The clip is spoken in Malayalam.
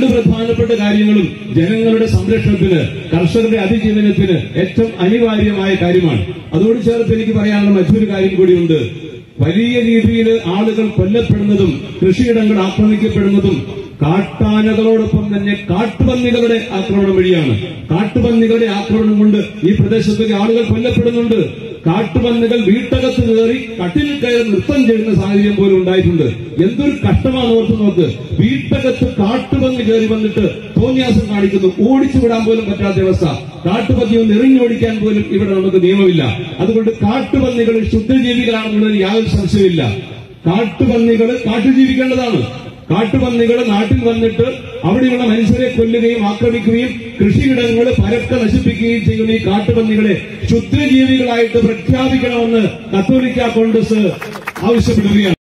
രണ്ട് പ്രധാനപ്പെട്ട കാര്യങ്ങളും ജനങ്ങളുടെ സംരക്ഷണത്തിന് കർഷകരുടെ അതിജീവനത്തിന് ഏറ്റവും അനിവാര്യമായ കാര്യമാണ് അതോട് ചേർത്ത് എനിക്ക് പറയാനുള്ള മറ്റൊരു കാര്യം കൂടിയുണ്ട് വലിയ രീതിയിൽ ആളുകൾ കൊല്ലപ്പെടുന്നതും കൃഷിയിടങ്ങൾ ആക്രമിക്കപ്പെടുന്നതും കാട്ടാനകളോടൊപ്പം തന്നെ കാട്ടുപന്നികളുടെ ആക്രമണം വഴിയാണ് കാട്ടുപന്നികളുടെ ആക്രമണം കൊണ്ട് ഈ പ്രദേശത്തൊക്കെ ആളുകൾ കൊല്ലപ്പെടുന്നുണ്ട് കാട്ടുപന്നികൾ വീട്ടകത്ത് കയറി കട്ടിൽ കയറി നൃത്തം ചെയ്യുന്ന സാഹചര്യം പോലും ഉണ്ടായിട്ടുണ്ട് എന്തൊരു കഷ്ടമാണ് ഓർത്ത് നോക്ക് വീട്ടകത്ത് കാട്ടുപന്നി കയറി വന്നിട്ട് തോന്നിയാസം കാണിക്കുന്നു ഓടിച്ചു വിടാൻ പോലും പറ്റാത്ത അവസ്ഥ കാട്ടുപന്നി ഒന്ന് എറിഞ്ഞോടിക്കാൻ പോലും ഇവിടെ നമുക്ക് നിയമമില്ല അതുകൊണ്ട് കാട്ടുപന്നികൾ ശുദ്ധജീവികളാണെന്നുള്ളതിന് യാതൊരു സംശയമില്ല കാട്ടുപന്നികൾ കാട്ടുജീവിക്കേണ്ടതാണ് കാട്ടുപന്നികൾ നാട്ടിൽ വന്നിട്ട് അവിടെയുള്ള മനുഷ്യരെ കൊല്ലുകയും ആക്രമിക്കുകയും കൃഷിയിടങ്ങൾ പരക്കെ നശിപ്പിക്കുകയും ചെയ്യുന്ന ഈ കാട്ടുപന്നികളെ ക്ഷുദ്രജീവികളായിട്ട് പ്രഖ്യാപിക്കണമെന്ന് കത്തോലിക്ക കോൺഗ്രസ് ആവശ്യപ്പെടുകയാണ്